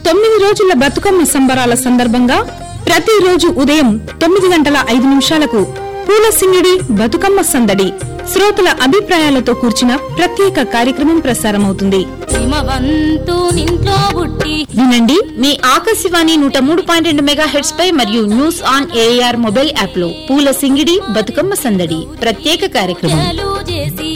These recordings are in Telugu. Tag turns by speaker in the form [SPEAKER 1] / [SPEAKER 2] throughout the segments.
[SPEAKER 1] తొమ్మిది రోజుల బతుకమ్మ సంబరాల సందర్భంగా ప్రతిరోజు ఉదయం తొమ్మిది గంటల ఐదు నిమిషాలకు పూల సింగిడి బతుకమ్మ సందడి శ్రోతల అభిప్రాయాలతో కూర్చిన ప్రత్యేక కార్యక్రమం ప్రసారమవుతుంది
[SPEAKER 2] హిమవంతు నింట్లో పుట్టి
[SPEAKER 1] వినండి మీ ఆకాశవాణి నూట మూడు పాయింట్ రెండు మెగా హెడ్స్ పై మరియు news on AIR mobile app లో పూల సింగిడి బతుకమ్మ సందడి ప్రత్యేక కార్యక్రమం
[SPEAKER 2] చాలు చేసి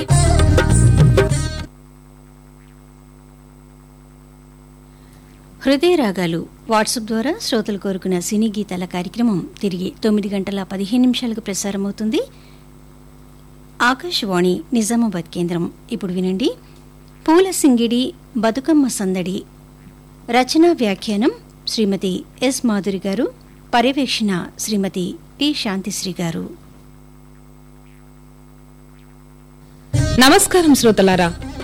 [SPEAKER 3] హృదయ రాగాలు వాట్సాప్ ద్వారా శ్రోతలు కోరుకున్న సినీ గీతాల కార్యక్రమం తిరిగి తొమ్మిది గంటల పదిహేను నిమిషాలకు ప్రసారమవుతుంది ఆకాశవాణి నిజామాబాద్ కేంద్రం ఇప్పుడు వినండి పూల సింగిడి బతుకమ్మ సందడి రచనా వ్యాఖ్యానం శ్రీమతి ఎస్ మాధురి గారు పర్యవేక్షణ శ్రీమతి టి శాంతిశ్రీ గారు
[SPEAKER 1] నమస్కారం శ్రోతలారా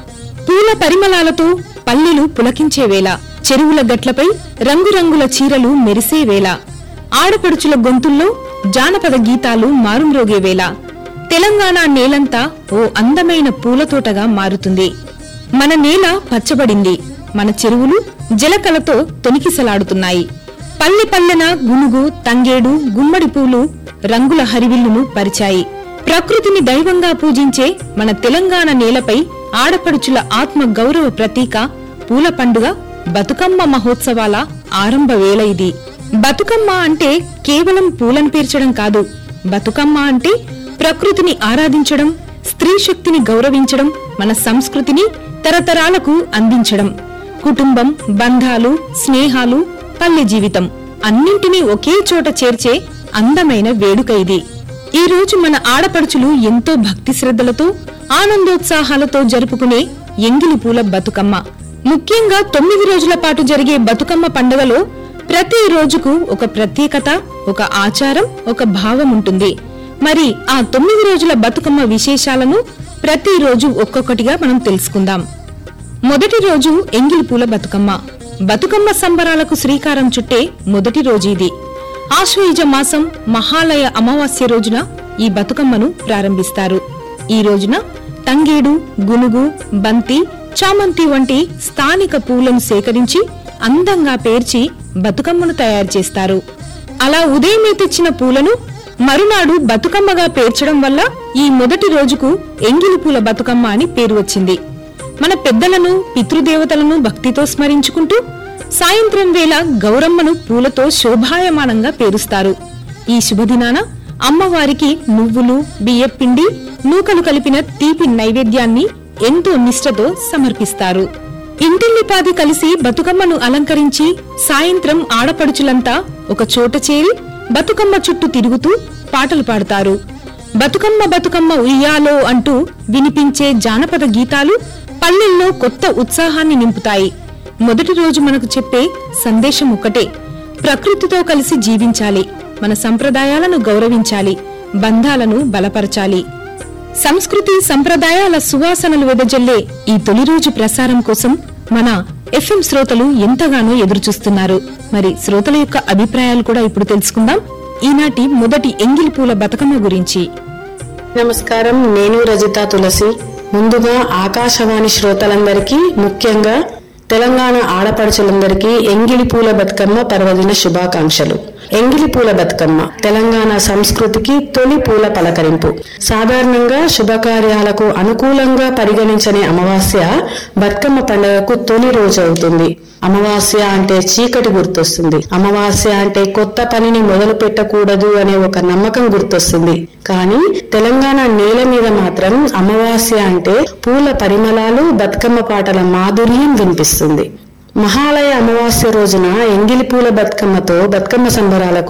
[SPEAKER 1] పూల పరిమళాలతో పల్లెలు పులకించే వేళ చెరువుల గట్లపై రంగురంగుల చీరలు మెరిసే వేళ ఆడపడుచుల గొంతుల్లో జానపద గీతాలు మారుమ్రోగే వేళ తెలంగాణ నేలంతా ఓ అందమైన పూలతోటగా మారుతుంది మన నేల పచ్చబడింది మన చెరువులు జలకలతో తొనికిసలాడుతున్నాయి పల్లె పల్లెన గునుగు తంగేడు గుమ్మడి పూలు రంగుల హరివిల్లును పరిచాయి ప్రకృతిని దైవంగా పూజించే మన తెలంగాణ నేలపై ఆడపడుచుల ఆత్మ గౌరవ ప్రతీక పూల పండుగ బతుకమ్మ మహోత్సవాల ఆరంభ వేళ ఇది బతుకమ్మ అంటే కేవలం పూలను పేర్చడం కాదు బతుకమ్మ అంటే ప్రకృతిని ఆరాధించడం స్త్రీ శక్తిని గౌరవించడం మన సంస్కృతిని తరతరాలకు అందించడం కుటుంబం బంధాలు స్నేహాలు పల్లె జీవితం అన్నింటినీ ఒకే చోట చేర్చే అందమైన వేడుక ఇది ఈ రోజు మన ఆడపడుచులు ఎంతో భక్తి శ్రద్ధలతో ఆనందోత్సాహాలతో జరుపుకునే ఎంగిలి పూల బతుకమ్మ ముఖ్యంగా తొమ్మిది రోజుల పాటు జరిగే బతుకమ్మ పండుగలో ప్రతి రోజుకు ఒక ప్రత్యేకత ఒక ఆచారం ఒక భావం ఉంటుంది మరి ఆ తొమ్మిది రోజుల బతుకమ్మ విశేషాలను ప్రతిరోజు ఒక్కొక్కటిగా మనం తెలుసుకుందాం మొదటి రోజు ఎంగిలి పూల బతుకమ్మ బతుకమ్మ సంబరాలకు శ్రీకారం చుట్టే మొదటి రోజు ఇది ఆశ్వయుజ మాసం మహాలయ అమావాస్య రోజున ఈ బతుకమ్మను ప్రారంభిస్తారు ఈ రోజున తంగేడు గునుగు బంతి చామంతి వంటి స్థానిక పూలను సేకరించి అందంగా పేర్చి బతుకమ్మను తయారు చేస్తారు అలా ఉదయమే తెచ్చిన పూలను మరునాడు బతుకమ్మగా పేర్చడం వల్ల ఈ మొదటి రోజుకు ఎంగిలి పూల బతుకమ్మ అని పేరు వచ్చింది మన పెద్దలను పితృదేవతలను భక్తితో స్మరించుకుంటూ సాయంత్రం వేళ గౌరమ్మను పూలతో శోభాయమానంగా పేరుస్తారు ఈ శుభదినాన అమ్మవారికి నువ్వులు బియ్యపిండి నూకలు కలిపిన తీపి నైవేద్యాన్ని ఎంతో నిష్ఠతో సమర్పిస్తారు ఇంటిల్లిపాది కలిసి బతుకమ్మను అలంకరించి సాయంత్రం ఆడపడుచులంతా ఒక చోట చేరి బతుకమ్మ చుట్టూ తిరుగుతూ పాటలు పాడతారు బతుకమ్మ బతుకమ్మ ఉయ్యాలో అంటూ వినిపించే జానపద గీతాలు పల్లెల్లో కొత్త ఉత్సాహాన్ని నింపుతాయి మొదటి రోజు మనకు చెప్పే సందేశం ఒక్కటే ప్రకృతితో కలిసి జీవించాలి మన సంప్రదాయాలను గౌరవించాలి బంధాలను బలపరచాలి సంస్కృతి సంప్రదాయాల సువాసనలు వెదజల్లే ఈ తొలి రోజు ప్రసారం కోసం మన ఎఫ్ఎం శ్రోతలు ఎంతగానో ఎదురుచూస్తున్నారు మరి శ్రోతల యొక్క అభిప్రాయాలు కూడా ఇప్పుడు తెలుసుకుందాం ఈనాటి మొదటి ఎంగిలి పూల బతుకమ్మ గురించి
[SPEAKER 4] నమస్కారం నేను రజిత తులసి ముందుగా ఆకాశవాణి శ్రోతలందరికీ ముఖ్యంగా తెలంగాణ ఆడపడుచులందరికీ ఎంగిలి పూల బతుకమ్మ పర్వదిన శుభాకాంక్షలు ఎంగిలి పూల బతుకమ్మ తెలంగాణ సంస్కృతికి తొలి పూల పలకరింపు సాధారణంగా శుభకార్యాలకు అనుకూలంగా పరిగణించని అమావాస్య బతుకమ్మ పండుగకు తొలి రోజు అవుతుంది అమావాస్య అంటే చీకటి గుర్తొస్తుంది అమావాస్య అంటే కొత్త పనిని మొదలు పెట్టకూడదు అనే ఒక నమ్మకం గుర్తొస్తుంది కానీ తెలంగాణ నేల మీద మాత్రం అమావాస్య అంటే పూల పరిమళాలు బతుకమ్మ పాటల మాధుర్యం వినిపిస్తుంది మహాలయ అమావాస్య రోజున ఎంగిలి పూల బతుకమ్మతో బతుకమ్మ సంబరాలకు